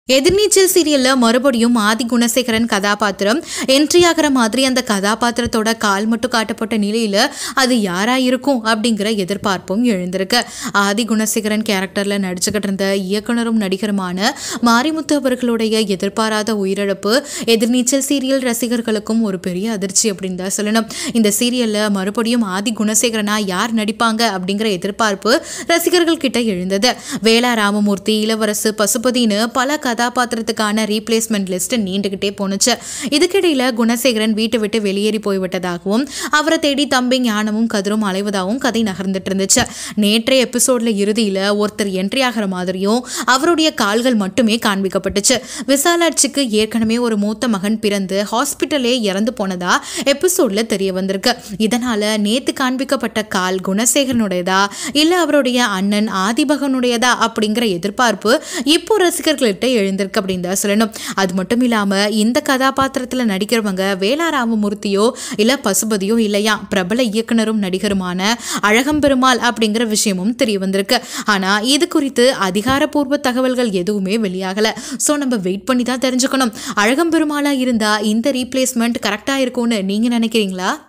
எதிர்நீச்சல் சீரியல்ல மறுபடியும் ஆதி குணசேகரன் கதாபாத்திரம் என்ட்ரி ஆகிற மாதிரி அந்த கதாபாத்திரத்தோட கால் மட்டும் காட்டப்பட்ட நிலையில அது யாரா இருக்கும் அப்படிங்கிற எதிர்பார்ப்பும் எழுந்திருக்கு ஆதி குணசேகரன் கேரக்டர்ல நடிச்சுக்கிட்டு இருந்த இயக்குனரும் நடிகருமான மாரிமுத்து அவர்களுடைய எதிர்பாராத உயிரிழப்பு எதிர்நீச்சல் சீரியல் ரசிகர்களுக்கும் ஒரு பெரிய அதிர்ச்சி அப்படின்னு தான் சொல்லணும் இந்த சீரியல்ல மறுபடியும் ஆதி குணசேகரனா யார் நடிப்பாங்க அப்படிங்கிற எதிர்பார்ப்பு ரசிகர்கள் கிட்ட எழுந்தது வேளா ராமமூர்த்தி இளவரசு பசுபதினு பல கதாபாத்திரத்துக்கான ரீப்ளேஸ்மெண்ட் லிஸ்ட் நீண்டுகிட்டே போணுச்சு இதுக்கிடையில குணசேகரன் வீட்டை விட்டு வெளியேறி போய்விட்டதாகவும் அவரை தேடி தம்பி ஞானமும் கதிரும் அலைவதாகவும் கதை நகர்ந்துட்டு இருந்துச்சு நேற்றைய எபிசோட்ல இறுதியில ஒருத்தர் என்ட்ரி ஆகிற மாதிரியும் அவருடைய கால்கள் மட்டுமே காண்பிக்கப்பட்டுச்சு விசாலாட்சிக்கு ஏற்கனவே ஒரு மூத்த மகன் பிறந்து ஹாஸ்பிட்டலே இறந்து போனதா எபிசோட்ல தெரிய வந்திருக்கு இதனால நேத்து காண்பிக்கப்பட்ட கால் குணசேகரனுடையதா இல்ல அவருடைய அண்ணன் ஆதிபகனுடையதா அப்படிங்கிற எதிர்பார்ப்பு இப்போ ரசிகர்கள்ட்ட எழுந்திருக்கு அப்படின்னு தான் சொல்லணும் அது மட்டும் இல்லாம இந்த கதாபாத்திரத்துல நடிக்கிறவங்க வேளா ராமமூர்த்தியோ இல்ல பசுபதியோ இல்லையா பிரபல இயக்குனரும் நடிகருமான அழகம்பெருமாள் அப்படிங்கிற விஷயமும் தெரிய வந்திருக்கு ஆனா இது குறித்து அதிகாரப்பூர்வ தகவல்கள் எதுவுமே வெளியாகல ஸோ நம்ம வெயிட் பண்ணி தான் தெரிஞ்சுக்கணும் அழகம்பெருமாளா இருந்தா இந்த ரீப்ளேஸ்மெண்ட் கரெக்டா இருக்கும்னு நீங்க நினைக்கிறீங்களா